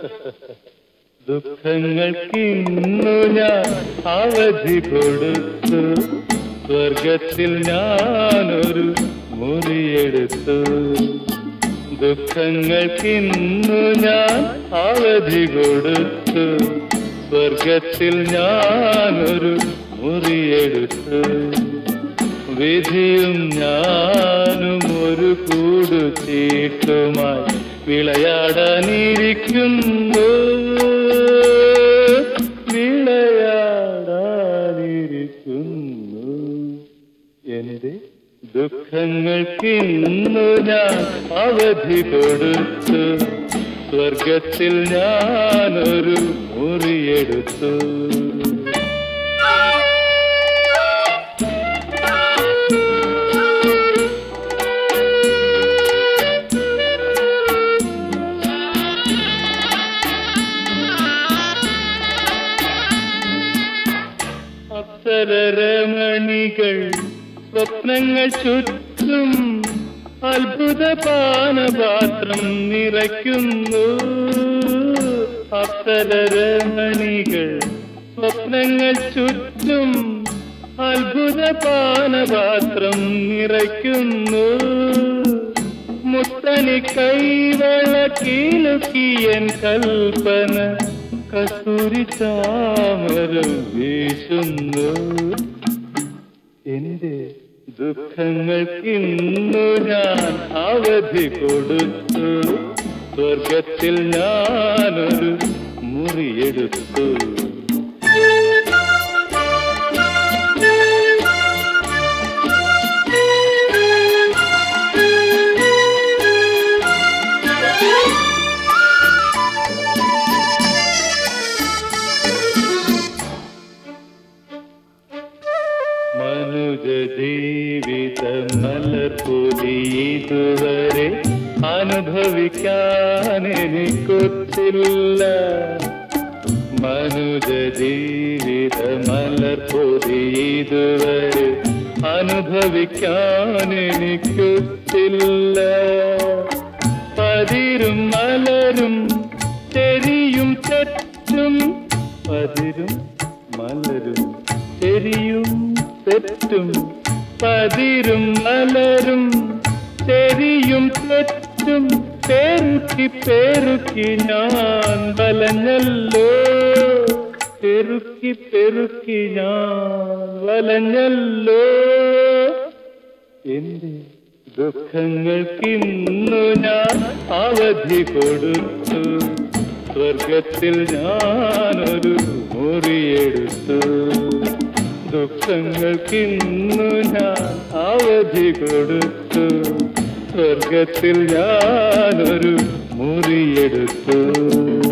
ദുഃഖങ്ങൾക്കിന്നു ഞാൻ അവധി കൊടുത്തു സ്വർഗത്തിൽ ഞാനൊരു മുറിയെടുത്തു ദുഃഖങ്ങൾക്കിന്നു ഞാൻ അവധി കൊടുത്തു സ്വർഗത്തിൽ ഞാനൊരു മുറിയെടുത്തു വിധിയും ഞാനും ഒരു കൂടു ചീട്ടുമായി വിളയാടാനിരിക്കുന്നു വിളയാടാനിരിക്കുന്നു എന്റെ ദുഃഖങ്ങൾക്കിന്നു ഞാൻ അവധി കൊടുത്തു സ്വർഗത്തിൽ ഞാനൊരു മുറിയെടുത്തു അപ്സരമണികൾ സ്വപ്നങ്ങൾ ചുറ്റും അത്ഭുത പാനപാത്രം നിറയ്ക്കുന്നു അപ്സരമണികൾ സ്വപ്നങ്ങൾ ചുറ്റും അത്ഭുത പാനപാത്രം നിറയ്ക്കുന്നു മുത്തനി കൈവളക്കിലുക്കിയൻ കൽപ്പന കസ്തൂരി ചാമരം വീശുന്നു എന്റെ ദുഃഖങ്ങൾക്കിന്നു ഞാൻ അവധി കൊടുത്തു സ്വർഗത്തിൽ ഞാനൊരു മുറിയെടുത്തു മനുജ ജീവിത മലർപ്പൊലി ഇതുവരെ അനുഭവിക്കാൻ എനിക്കൊത്തില്ല മനുജ ജീവിത മലർപ്പൊലി ഇതുവരെ അനുഭവിക്കാൻ എനിക്കൊത്തില്ല പതിരും മലരും തെരിയും തെറ്റും പതിരും മലരും തെരിയും തെറ്റും പതിരും മലരും തെരിയും തെറ്റും പെരുക്കി പെരുക്കി ഞാൻ വലഞ്ഞല്ലോ പെരുക്കി പെരുക്കി ഞാൻ വലഞ്ഞല്ലോ എന്റെ ദുഃഖങ്ങൾക്കിന്നു ഞാൻ അവധി കൊടുത്തു സ്വർഗത്തിൽ ഞാനൊരു മുറിയെടുത്തു ദുഃഖങ്ങൾക്കിന്നു ഞാൻ അവധി കൊടുത്തു സ്വർഗത്തിൽ ഞാനൊരു മുറിയെടുത്തു